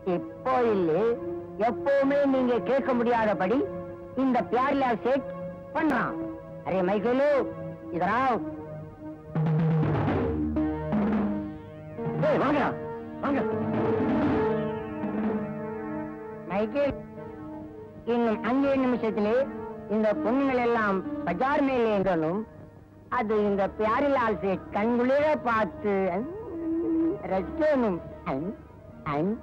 இப்போ இல்ல எப்பவுமே நீங்க கேட்க முடியாதபடி இந்த பியாரிலா சேட் பண்றான் அரே மைக்கேலு இதரா வாங்க வாங்க மைக்கேல் இன்னும் அஞ்சு நிமிஷத்திலே இந்த பொண்ணுங்கள் எல்லாம் பஜார் மேலே எங்கணும் அது இந்த பியாரிலால் சேட் கண்குளிர பார்த்து அஹ், ரசிக்கணும் அஹ், அஹ்.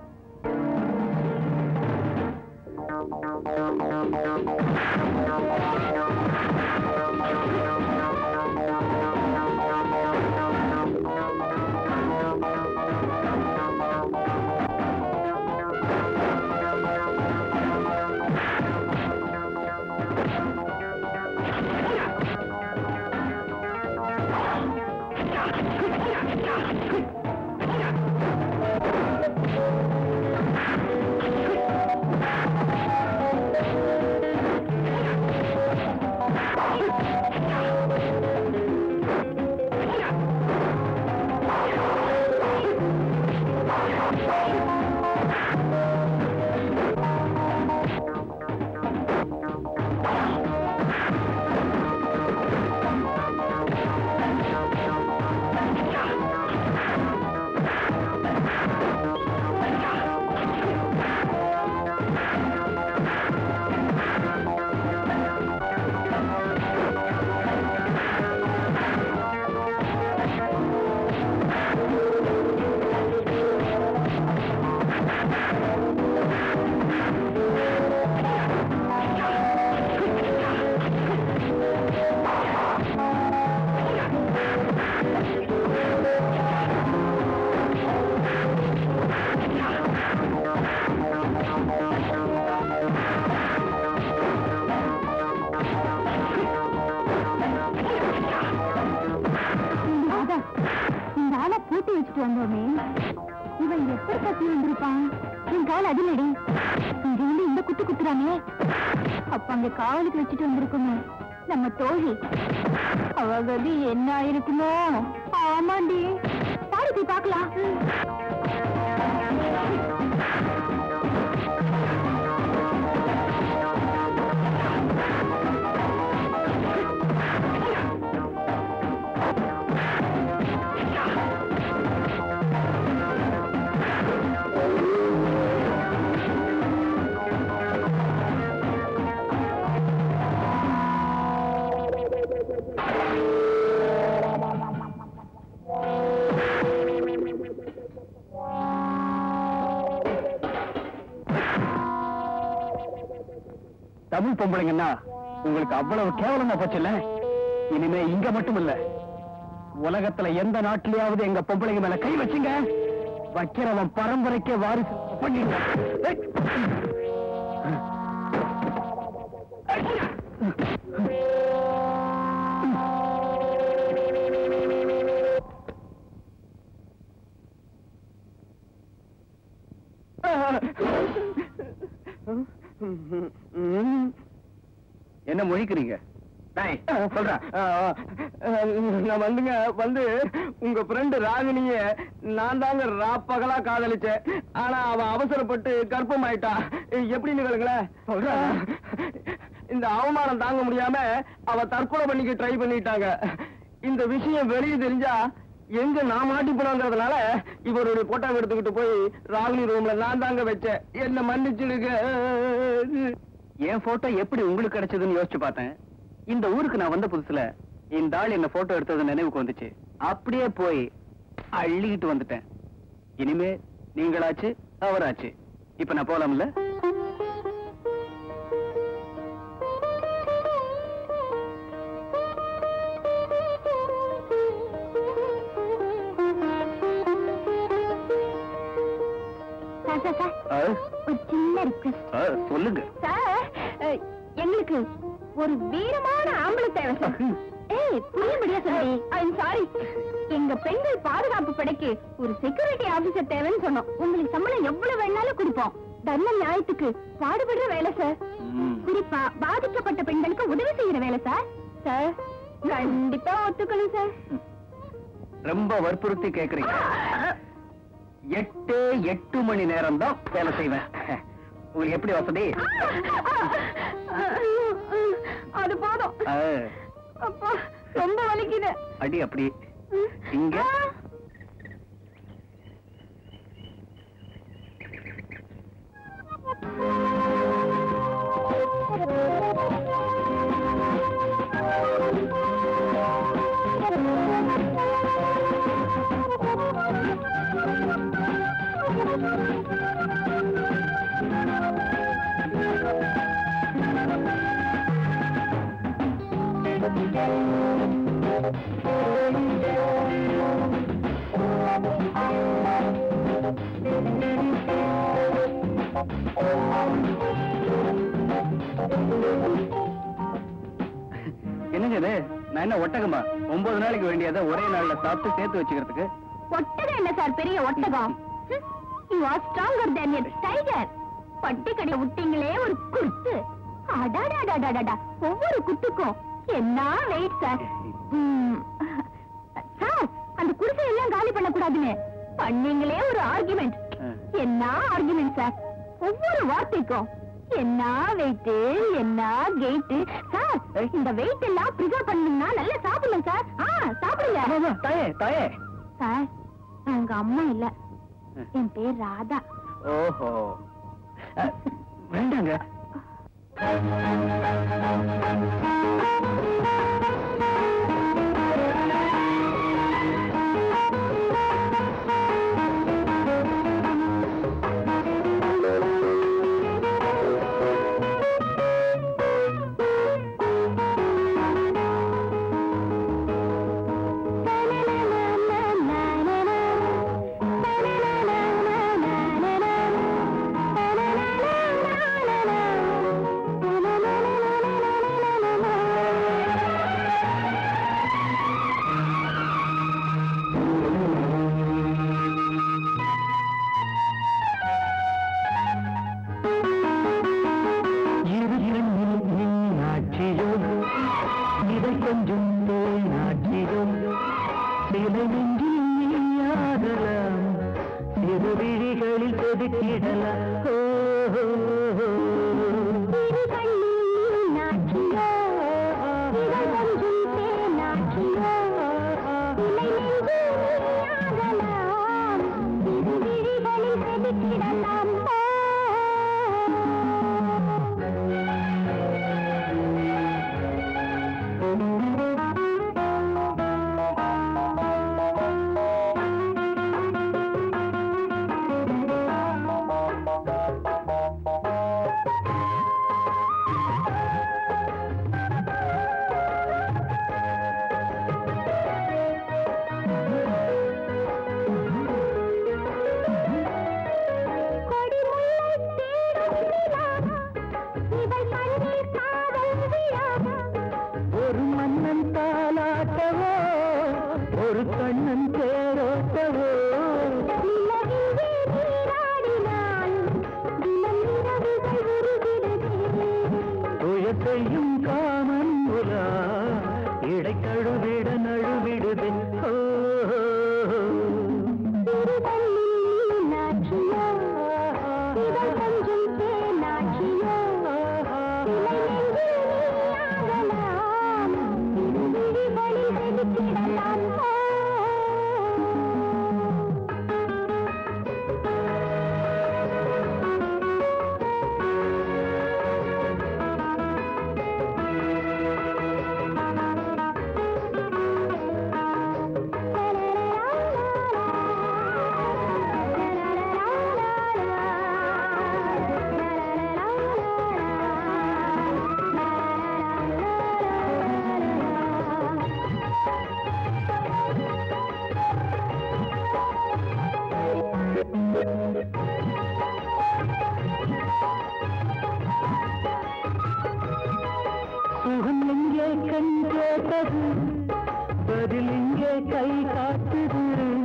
ராதா, இந்த ஆளை பூட்டி வச்சுட்டு வந்தோமே இவன் எப்படி கத்தி வந்திருப்பான் என் கால் அதிலடி இங்க வந்து இந்த குத்து குத்துறானே அப்ப அங்க காவலுக்கு வச்சுட்டு வந்திருக்குமே நம்ம தோழி அவ கதி என்ன ஆயிருக்குமோ ஆமாண்டி பாரு போய் பார்க்கலாம் தமிழ் பொம்பளைங்கன்னா உங்களுக்கு அவ்வளவு கேவலமா போச்சுல்ல இனிமே இங்க மட்டும் இல்ல உலகத்துல எந்த நாட்டிலேயாவது எங்க பொம்பளைங்க மேல கை வச்சுங்க வைக்கிறவன் பரம்பரைக்கே வாரிசு பண்ணிடுவான் ஏய். என்ன முழிக்கிறீங்க சொல்றேன் நான் வந்துங்க வந்து உங்க ஃப்ரெண்டு ராகினிய நான் தாங்க ராப்பகலா காதலிச்சேன் ஆனா அவ அவசரப்பட்டு கர்ப்பம் ஆயிட்டா எப்படின்னு கேளுங்களேன் சொல்றேன் இந்த அவமானம் தாங்க முடியாம அவ தற்கொலை பண்ணிக்க ட்ரை பண்ணிட்டாங்க இந்த விஷயம் வெளியே தெரிஞ்சா எங்க நான் மாட்டி போனாங்கிறதுனால இவருடைய போட்டோ எடுத்துக்கிட்டு போய் ராகினி ரூம்ல நான் தாங்க வச்சேன் என்ன மன்னிச்சிடுங்க என் போட்டோ எப்படி உங்களுக்கு கிடைச்சதுன்னு யோசிச்சு பார்த்தேன் இந்த ஊருக்கு நான் வந்த புதுசுல இந்த ஆள் என்ன போட்டோ எடுத்தது நினைவுக்கு வந்துச்சு அப்படியே போய் அள்ளிக்கிட்டு வந்துட்டேன் இனிமே நீங்களாச்சு அவராச்சு இப்ப நான் போலாம்ல சார் சார் சார் ஆ, ஒரு சின்ன ரிக்வெஸ்ட் ஆ, சொல்லுங்க சார் அஹ், எங்களுக்கு ஒரு வீரமான ஆம்பளை தேவை சார் ஏய் புரியும்படியா சொல்லி ஐம் சாரி எங்க பெண்கள் பாதுகாப்பு படைக்கு ஒரு செக்யூரிட்டி ஆபீசர் தேவைன்னு சொன்னோம் உங்களுக்கு சம்பளம் எவ்வளவு வேணாலும் கொடுப்போம் தர்ம நியாயத்துக்கு பாடுபடுற வேலை சார் ம். குறிப்பா பாதிக்கப்பட்ட பெண்களுக்கு உதவி செய்யற வேலை சார் சார் கண்டிப்பா ஒத்துக்கணும் சார் ரொம்ப வற்புறுத்தி கேக்குறீங்க எட்டு எட்டு மணி நேரம் தான் வேலை செய்வேன் உங்களுக்கு எப்படி வசதி அது போதும் ஆ, அப்பா ரொம்ப வலிக்குது அடி அப்படி இங்க என்னங்க இது நான் என்ன ஒட்டகமா ஒன்பது நாளைக்கு வேண்டியதை ஒரே நாள்ல சாப்பிட்டு சேர்த்து வச்சுக்கிறதுக்கு ஒட்டகம் என்ன சார் பெரிய ஒட்டகம் you are stronger than a tiger பட்டி கடையை விட்டீங்களே ஒரு குத்து அடாடாடாடாடா ஒவ்வொரு குத்துக்கும் என்ன வெயிட் சார் ம். சார் அந்த குடிசை எல்லாம் காலி பண்ணக்கூடாதுன்னு பண்ணீங்களே ஒரு ஆர்குமெண்ட் ஆ. என்ன ஆர்குமெண்ட் சார் ஒவ்வொரு வார்த்தைக்கும் என்ன வெயிட் என்ன கெயிட் சார் இந்த வெயிட் எல்லாம் ப்ரிசர்வ் பண்ணணும்னா நல்லா சாப்பிடணும் சார் ஆ சாப்பிடுங்க தாயே தாயே சார் நான் உங்க அம்மா இல்ல என் பேர் ராதா ஓஹோ அ, வேண்டாங்க இதை கொஞ்சம் தோல் நாட்டியும் சிலை நெஞ்சில் நீயாகலாம் சிறு விழிகளில் கொதிக்கிடலாம் ஓ, ஓ, ஓ, ஒரு மன்னன் தாலாட்டவோ ஒரு கண்ணன் தேரோட்டவோ துயத்தையும் காமன் உலா இடை கழுவிட நழுவிடுது ஓ, ஓ, ஓ. சுகம் எங்கே கண் கேட்டது பதில் இங்கே கை காட்டுது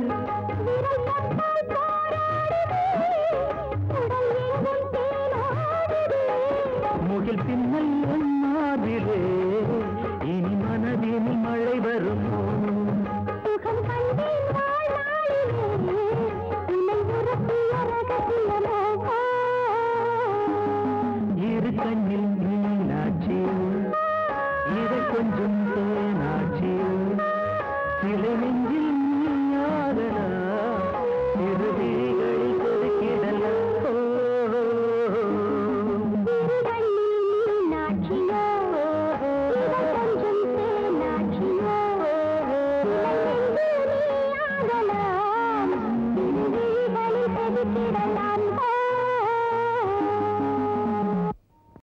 முகில் பின்னல் என்னாதிலே இனி மனதினில் மழை வருமோ சுகம் கண்டேன் வாழ்நாளிலே உன்னை இரு கண்ணில்